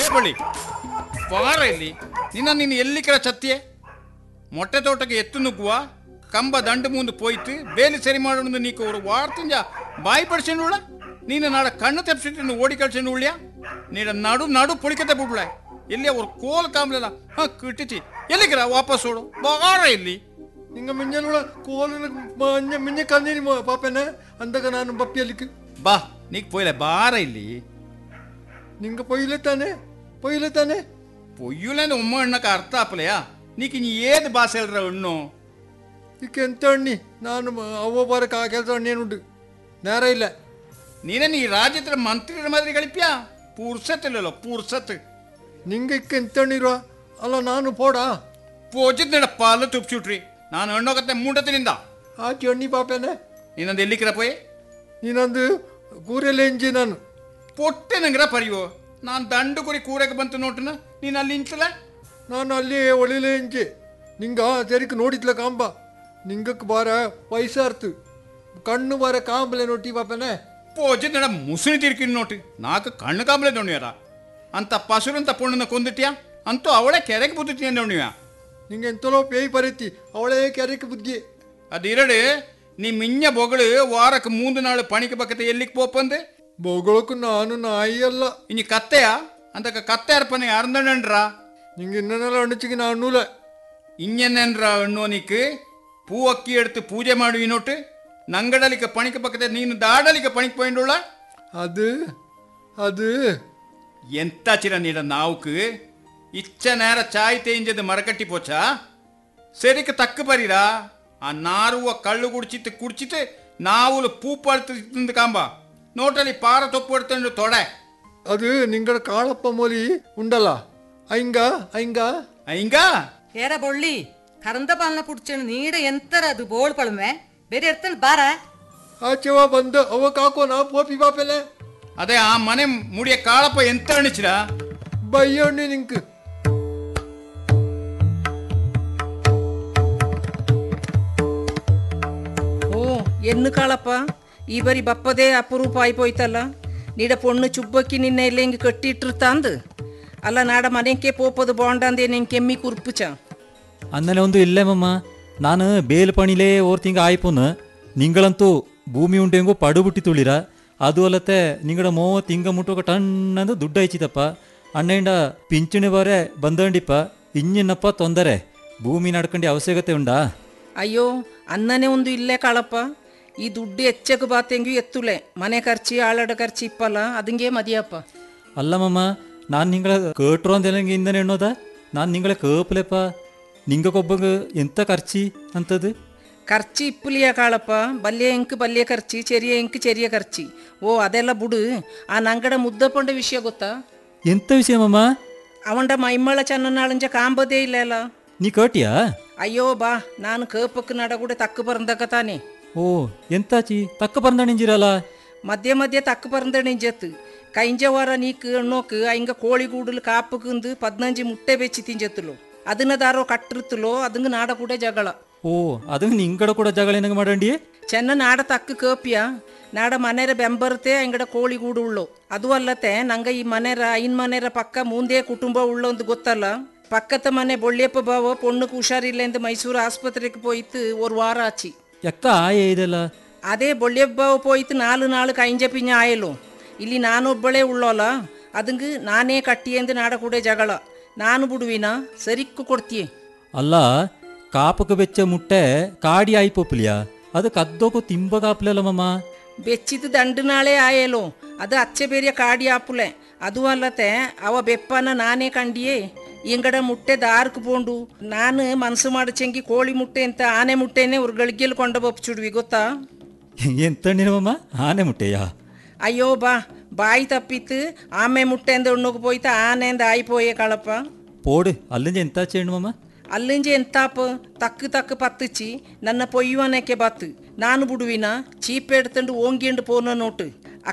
ಬಳಿ ಬಾರ ಇಲ್ಲಿ ನಿನ್ನ ನೀನು ಎಲ್ಲಿಕ್ಕಿರ ಚತ್ತಿಯೇ ಮೊಟ್ಟೆ ತೋಟಕ್ಕೆ ಎತ್ತು ನುಗ್ಗುವ ಕಂಬ ದಂಡು ಮುಂದೆ ಪೋಯ್ತು ಬೇಲಿ ಸರಿ ಮಾಡೋಣ ನೀಕು ಅವರು ವಾರ್ತಿಂಜ ಬಾಯಿ ಪಡಿಸಿನುಳ್ಳ ನೀನು ನಾಡ ಕಣ್ಣು ತೆಪ್ಸಿಟ್ಟು ಓಡಿ ಕಳ್ಸಿನ ಉಳ್ಳ್ಯ ನೀಡ ನಡು ನಡು ಪುಳಿಕತೆ ಬಿಡ್ಲ ಎಲ್ಲಿ ಅವ್ರು ಕೋಲ್ ಕಾಮ್ಲೆಲ್ಲ ಹಾ ಕಿಟ್ಟಿಚಿ ಎಲ್ಲಿಗಿರ ವಾಪಸ್ ಓಡು ಬಾರ ಇಲ್ಲಿ ನಿಂಗ ಮಿಂಜಲುಳ ಕೋಲು ಮಂಜ ಮಿಂಜ ಕಂದಿನಿ ಪಾಪೆನ ಅಂದಾಗ ನಾನು ಬಪ್ಪಿಯಲ್ಲಿಕ್ಕೆ ಬಾ ನೀಕ್ ಪೋಯ್ಲೆ ಬಾರ ಇಲ್ಲಿ ನಿಂಗ ಪೊಯ್ಲೆ ತಾನೆ ಪೊಯ್ಲೆ ತಾನೆ పొయ్యులని ఉమ్మ అన్నక అర్థ ఆపలేయా నీకు ఇని ఏది భాష వెళ్ళరా ఉన్ను ಈಕೆ ಎಂತ ಅಣ್ಣಿ ನಾನು ಮ- ಅವ್ವ ಬರಕ್ಕೆ ಆ ಕೆಲಸ ಅಣ್ಣೇನುಂಟು ನೇರ ಇಲ್ಲ నేనే నీ రాజ్యత్ర మంత్రి మాదిరి గడిప్యా పూర్సత్తులలో పూర్సత్ ನಿಂಗೆ ಇಕ್ಕ ಎಂತ ಅಣ್ಣಿರುವ ಅಲ್ಲ ನಾನು ಪೋಡಾ పోజిత్ నడ పాలు తుప్చుట్రి ನಾನು ಹಣ್ಣೋಗತ್ತೆ ಮೂಟತ್ತಿನಿಂದ ಆಚೆ ಅಣ್ಣಿ ಪಾಪೆನೆ ನೀನೊಂದು ಎಲ್ಲಿಕ್ಕಿರ ಪೋಯ್ ನೀನೊಂದು ಕೂರೆಲ್ಲ ಎಂಜಿ ನಾನು ಪೊಟ್ಟೆ ನಂಗಿರ ಪರಿಯೋ ನಾನು ದಂಡು ಕುರಿ ಕೂರಕ್ಕೆ ಬಂತು ನೋಟನ ನೀನು ಅಲ್ಲಿ ಇಂತಲ ನಾನು ಅಲ್ಲಿ ಒಳಿಲೆ ಎಂಜಿ ನಿಂಗ ಸರಿಕ್ ನೋಡಿತ್ಲ ಕಾಂಬ ನಿಂಗಕ್ಕೆ ಬಾರ ವಯಸ್ಸಾರ್ತು ಕಣ್ಣು ಬಾರ ಕಾಂಬಲೆ ನೋಟಿ ಪಾಪೆನೆ పోజిత్ నడ ముసుని తిరిగి నోటి నాకు కಣ್ಣು కాపలే దొండియారా అంత పసురంత పొండున కొందిట్యా ಅಂತೂ ಅವಳೇ ಕೆರೆಗೆ ಬುದ್ದಿತ್ಯ ದೊಂಡಿಯಾ ನಿಂಗೆ ಎಂತಲೋ ಪೇಯ್ ಪರೀತಿ ಅವಳೇ ಕೆರೆಕ್ ಬುದ್ಧಿ ಅದಿರಡು ನೀ ಮಿಂಜ ಬೊಗಳು ವಾರಕ್ಕೆ ಮೂಂದು ನಾಳು ಪಣಿಕೆ ಬಕ್ಕತೆ ಎಲ್ಲಿಗೆ ಪೋಪಂದೆ ಬೊಗಳಕ್ಕೂ ನಾನು ನಾಯಿ ಅಲ್ಲ ಇನಿ ಕತ್ತೆಯ ಅಂತಕ ಕತ್ತೆ ಅರ್ಪಣೆ ಅರ್ಧಂಡ್ರಾ ನಿಂಗೆ ಇನ್ನನೆಲ್ಲ ಅಣ್ಣಚಿಗೆ ನಾನು ಅನ್ನೂಲ ಇನ್ನೆನ್ನೆನ್ರ ಅಣ್ಣೋನಿಕ್ ಪೂ ಅಕ್ಕಿ ಎಡ್ತು ಪೂಜೆ ಮಾಡು ಇನ್ನೊಟ್ಟು ನಂಗಡಲಿಕ್ಕೆ ಪಣಿಕೆ ಬಕ್ಕತೆ ನೀನು ದಾಡಲಿಕ್ಕೆ ಪಣಿಕೆ ಪೋಯಿಂಡುಳ್ಳ ಅದು ಅದು ಎಂತ ಚಿರ ನೀಡ ನಾವುಕ್ ಇಚ್ಚ ನೇರ ಚಾಯ್ ತೇಂಜದ ಮರಕಟ್ಟಿ ಪೋಚಾ ಸರಿಕ ತಕ್ಕ ಬರೀರಾ ಆ ನಾರುವ ಕಳ್ಳು ಕುಡ್ಚಿತ್ತು ಕುಡ್ಚಿತ್ತು ನಾವುಲು ಪೂ ಪಡ್ತಿಂದು ಕಾಂಬ ನೋಟಲ್ಲಿ ಪಾರ ತೊಪ್ಪು ಎಡ್ತಂಡು ತೊಡೆ ಅದು ನಿಂಗಡ ಕಾಳಪ್ಪ ಮೊಲಿ ಉಂಡಲ್ಲ ಐಂಗ ಐಂಗ ಹಿಂಗ ಏರ ಬೊಳ್ಳಿ ಕರಂದ ಪಾಲನ ಪುಡ್ಚಣ್ ನೀಡ ಎಂತರ ಅದು ಬೋಳ್ ಪಳಮೆ ಬೇರೆ ಎರ್ತಲ್ ಬಾರ ಆಚೆವ ಬಂದು ಅವ ಕಾಕೋ ನಾ ಪೋಪಿ ಪಾಪೆಲೆ ಅದೇ ಆ ಮನೆ ಮುಡಿಯ ಕಾಳಪ್ಪ ಎಂತ ಅಣಿಚಿರ ಬಯ್ಯಣ್ಣಿ ನಿಂಕ್ ಓ ಎನ್ನು ಕಾಳಪ್ಪ ಈ ಬರಿ ಬಪ್ಪದೇ ಅಪರೂಪ ಆಯ್ಪೋಯ್ತಲ್ಲ ನೀಡ ಪೊಣ್ಣು ಚುಬ್ಬಕ್ಕಿ ನಿನ್ನೆ ಇಲ್ಲ ಹಿಂಗೆ ಕಟ್ಟಿಟ್ಟಿರ್ತಾಂದು ಅಲ್ಲ ನಾಡ ಮನೆಗೆ ಪೋಪದು ಬಾಂಡಂದೆ ನಿಂಗೆ ಕೆಮ್ಮಿ ಕುರ್ಪುಚ ಅನ್ನನೆ ಒಂದು ಇಲ್ಲೇ ಮಮ್ಮ ನಾನು ಬೇಲ್ ಪಣಿಲೇ ಓರ್ ತಿಂಗ ಆಯ್ಪುನ್ ನಿಂಗಳಂತೂ ಭೂಮಿ ಉಂಟೆಂಗು ಪಡುಬುಟ್ಟಿ ತುಳಿರ ಅದು ಅಲ್ಲತ್ತೆ ನಿಂಗಡ ಮೋ ತಿಂಗ ಮುಟ್ಟೋಕ ಟಣ್ಣಂದು ದುಡ್ಡು ಐಚಿತಪ್ಪ ಅಣ್ಣಂಡ ಪಿಂಚಣಿ ಬಾರೆ ಬಂದಂಡಿಪ್ಪ ಇನ್ನಿನ್ನಪ್ಪ ತೊಂದರೆ ಭೂಮಿ ನಡ್ಕಂಡು ಅವಶ್ಯಕತೆ ಉಂಡಾ ಅಯ್ಯೋ ಅನ್ನನೇ ಒಂದು ಇಲ್ಲೇ ಕಾಳಪ್ಪ ಈ ದುಡ್ಡು ಹೆಚ್ಚಕ್ಕೆ ಬಾತೆಂಗೂ ಎತ್ತುಲೆ ಮನೆ ಖರ್ಚಿ ಆಳಡ ಖರ್ಚಿ ಇಪ್ಪಲ್ಲ ಅದಂಗೆ ಮದಿಯಪ್ಪ ಅಲ್ಲ ಮಮ್ಮ ನಾನು ನಿಂಗಳ ಕೇಟ್ರು ಅಂತೆಲ್ಲ ಇಂದನೆ ಎಣ್ಣೋದ ನಾನು ನಿಂಗಳ ಕೇಪಲೆಪ್ಪ ನಿಂಗಕ್ಕೊಬ್ಬಗ ಎಂತ ಖರ್ಚಿ ಅಂತದು ಖರ್ಚಿ ಇಪ್ಪಲಿಯ ಕಾಳಪ್ಪ ಬಲ್ಯ ಎಂಕ್ ಬಲ್ಯ ಖರ್ಚಿ ಚೆರಿಯ ಎಂಕ್ ಚೆರಿಯ ಖರ್ಚಿ ಓ ಅದೆಲ್ಲ ಬಿಡು ಆ ನಂಗಡ ಮುದ್ದಪಂಡ ವಿಷಯ ಗೊತ್ತಾ ಎಂತ ವಿಷಯ ಮಮ್ಮ ಅವಂಡ ಮೈಮಳ ಚನ್ನನಾಳಂಜ ಕಾಂಬದೇ ಇಲ್ಲ ಅಲ್ಲ ನೀ ಕೇಟಿಯಾ ಅಯ್ಯೋ ಬಾ ನಾನು ಕೇಪಕ್ಕೆ ನಡಗುಡೆ ತಕ್ಕ ಬರಂದಕ ತಾನೆ ಓ ಎಂತಾಚಿ ತಕ್ಕ ಪರಂದಣಿಂಜಿರಲ್ಲ ಮಧ್ಯ ಮಧ್ಯ ತಕ್ಕ பறந்தணிஞ்சத்து கைஞ்ச வார நீக்கு எண்ணோக்கு ஐங்க கோழி கூடுல காப்புக்குந்து பதினஞ்சு முட்டை வெச்சு திஞ்சத்துலோ ಅದನ್ನ ದಾರೋ ಕಟ್ಟಿರುತ್ತಲೋ ಅದಂಗ ನಾಡ ಕೂಡ ಜಗಳ ಓ ಅದು ನಿಂಗಡ ಕೂಡ ಜಗಳ ಏನಂಗ ಮಾಡಂಡಿ ಚೆನ್ನ ನಾಡ ತಕ್ಕ ಕೇಪಿಯ ನಾಡ ಮನೆರ ಬೆಂಬರುತ್ತೆ ಅಂಗಡ ಕೋಳಿ ಗೂಡು ಉಳ್ಳೋ ಅದು ಅಲ್ಲತೆ ನಂಗ ಈ ಮನೆರ ಐನ್ ಮನೆರ ಪಕ್ಕ ಮುಂದೆ ಕುಟುಂಬ ಉಳ್ಳೊಂದು ಗೊತ್ತಲ್ಲ ಪಕ್ಕದ ಮನೆ ಬೊಳ್ಳಿಯಪ್ಪ ಬಾವ ಪೊಣ್ಣುக்கு ಹುಷಾರಿಲ್ಲ ಎಂದು ಮೈಸೂರು ಆಸ್ಪತ್ರೆಗೆ போயிட்டு ஒரு வாரம் ஆச்சு ಎಕ್ಕ ಆಯೆ ಇದೆಲ್ಲ ಅದೇ ಬೊಳ್ಳೆಬ್ಬ போயிட்டு ನಾಲು ನಾಳು ಕೈಂಜ ಪಿಂಜ ಆಯಲು ಇಲ್ಲಿ ನಾನೊಬ್ಬಳೇ ಉಳ್ಳೋಲ್ಲ ಅದಂಗ ನಾನೇ ಕಟ್ಟಿಯೆಂದು ನಾಡ ಕೂಡ ಜಗಳ ನಾನು ಬಿಡುವಿನ ಸರಿಕ್ಕು ಕೊಡ್ತೀಯ ಅಲ್ಲ ಕಾಪಕ ಬೆಚ್ಚ ಮುಟ್ಟೆ ಕಾಡಿ ಆಯ್ಪೊಪ್ಲಿಯಾ ಅದು ಕದ್ದೋಕು ತಿಂಬ ಕಾಪ್ಲಲ್ಲ ಮಮ್ಮ ಬೆಚ್ಚಿದ ದಂಡು ನಾಳೆ ಆಯಲು ಅದು ಅಚ್ಚೆ ಬೇರೆ ಕಾಡಿ ಆಪುಲೆ ಅದು ಅಲ್ಲತೆ ಅವ ಬೆಪ್ಪನ ನಾನೇ ಕಂಡಿಯೇ ಇಂಗಡ ಮುಟ್ಟೆ ದಾರ್ಕ್ ಬೋಂಡು ನಾನು ಮನಸ್ಸು ಮಾಡಚಂಗಿ ಕೋಳಿ ಮುಟ್ಟೆ ಅಂತ ಆನೆ ಮುಟ್ಟೆನೆ ಉರ್ಗಳಿಗೆಲ್ ಕೊಂಡ ಬಪ್ಚುಡ್ವಿ ಗೊತ್ತಾ ಎಂತ ಮಮ್ಮ ಆನೆ ಮುಟ್ಟೆಯಾ ಅಯ್ಯೋ ಬಾ ಬಾಯಿ ತಪ್ಪಿತ್ತು ಆಮೆ ಮುಟ್ಟೆ ಅಂದ ಉಣ್ಣೋಗಿ போய்த்து ಆನೆಂದ ಆಯ್ಪೋಯೆ ಕಳಪ್ಪ പോട് അല്ലെങ്കിൽ എന്താ ചെയ്യണം മമ്മ ಅಲ್ಲಿಂಜೆ ಎಂತಾಪ ತಕ್ಕ ತಕ್ಕ ಪತ್ತಿಚ್ಚಿ ನನ್ನ ಪೊಯ್ಯುವನಕ್ಕೆ ಬತ್ತು ನಾನು ಬಿಡುವಿನ ಚೀಪ್ ಎಡ್ತಂಡು ಓಂಗಿಂಡು ಪೋನ ನೋಟು